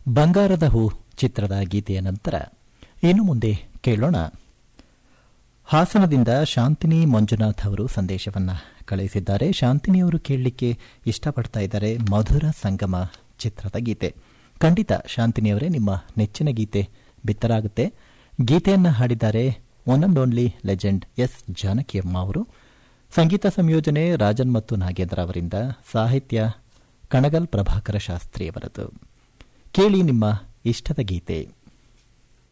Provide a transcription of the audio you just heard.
ಬಂಗಾರದ ಹೂ ಚಿತ್ರದ ಗೀತೆಯ ನಂತರ ಇನ್ನು ಮುಂದೆ ಕೇಳೋಣ ಹಾಸನದಿಂದ ಶಾಂತಿನಿ ಮಂಜುನಾಥ್ ಅವರು ಸಂದೇಶವನ್ನ ಕಳುಹಿಸಿದ್ದಾರೆ ಶಾಂತಿನಿಯವರು ಕೇಳಲಿಕ್ಕೆ ಇಷ್ಟಪಡ್ತಾ ಇದ್ದಾರೆ ಮಧುರ ಸಂಗಮ ಚಿತ್ರದ ಗೀತೆ ಖಂಡಿತ ಶಾಂತಿನಿಯವರೇ ನಿಮ್ಮ ನೆಚ್ಚಿನ ಗೀತೆ ಬಿತ್ತರಾಗುತ್ತೆ ಗೀತೆಯನ್ನ ಹಾಡಿದ್ದಾರೆ one and only legend S Janakiyamma ಅವರು ಸಂಗೀತ ಸಂಯೋಜನೆ ರಾಜನ್ ಮತ್ತು ನಾಗೇಂದ್ರ ಅವರಿಂದ ಸಾಹಿತ್ಯ ಕಣಗಲ್ ಪ್ರಭಾಕರ ಶಾಸ್ತ್ರಿಯವರದು ಕೇಳಿ ನಿಮ್ಮ ಇಷ್ಟದ ಗೀತೆ